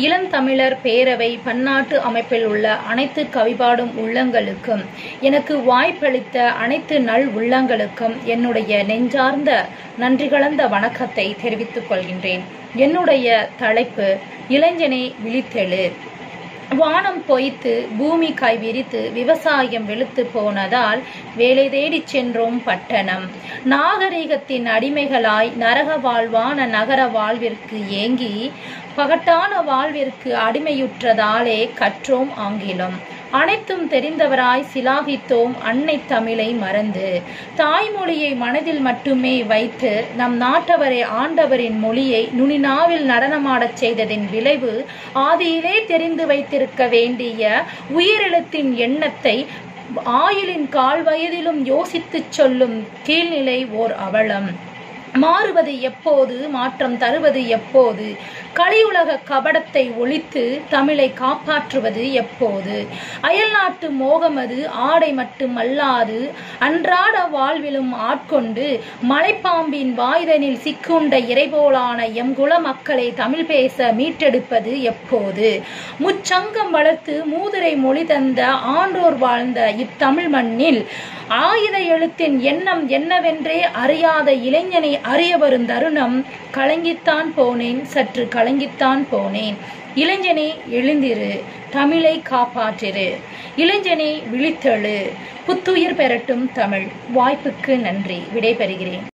இளந்தமிழர் பேரவை பன்னாட்டு அமைப்பில் உள்ள அனைத்து கவிபாடும் உள்ளங்களுக்கும் எனக்கு வாய்ப்பளித்த அனைத்து நல் உள்ளங்களுக்கும் என்னுடைய நெஞ்சார்ந்த நன்றி கலந்த வணக்கத்தை தெரிவித்துக் கொள்கின்றேன் என்னுடைய தலைப்பு இளைஞனே விழித்தெழு வானம் பொய்த்து பூமி காய் விரித்து விவசாயம் வெளுத்து போனதால் வேலை தேடிச் சென்றோம் பட்டணம் நாகரிகத்தின் அடிமைகளாய் நரக வாழ்வான நகர வாழ்விற்கு ஏங்கி பகட்டான வாழ்விற்கு அடிமையுற்றதாலே கற்றோம் ஆங்கிலம் அனைத்தும் தெரிந்தவராய் சிலாகித்தோம் அன்னை தமிழை மறந்து தாய்மொழியை மனதில் மட்டுமே வைத்து நம் நாட்டவரை ஆண்டவரின் மொழியை நுனினாவில் நடனமாடச் செய்ததின் விளைவு ஆதியிலே தெரிந்து வைத்திருக்க வேண்டிய உயிரெழுத்தின் எண்ணத்தை ஆயுளின் கால் வயதிலும் யோசித்துச் சொல்லும் கீழ்நிலை ஓர் அவலம் மாறுவது எப்போது மாற்றம் தருவது எப்போது கலியுலக கபடத்தை ஒழித்து தமிழை காப்பாற்றுவது எப்போது அயல்நாட்டு மோகமது ஆடை மட்டுமல்லாது அன்றாட வாழ்விலும் ஆட்கொண்டு மலைப்பாம்பின் வாய்தனில் சிக்குண்ட இறைபோலான எம் குல மக்களை தமிழ் பேச மீட்டெடுப்பது எப்போது முச்சங்கம் வளர்த்து மூதுரை மொழி தந்த ஆண்டோர் வாழ்ந்த இத்தமிழ் மண்ணில் ஆயுத எழுத்தின் எண்ணம் என்னவென்றே அறியாத இளைஞனை அறிய வரும் தருணம் கலங்கித்தான் போனேன் சற்று கலங்கித்தான் போனேன் இளைஞனே எழுந்திரு தமிழை காப்பாற்றிரு இளைஞனே விழித்தெழு புத்துயிர் பெறட்டும் தமிழ் வாய்ப்புக்கு நன்றி விடைபெறுகிறேன்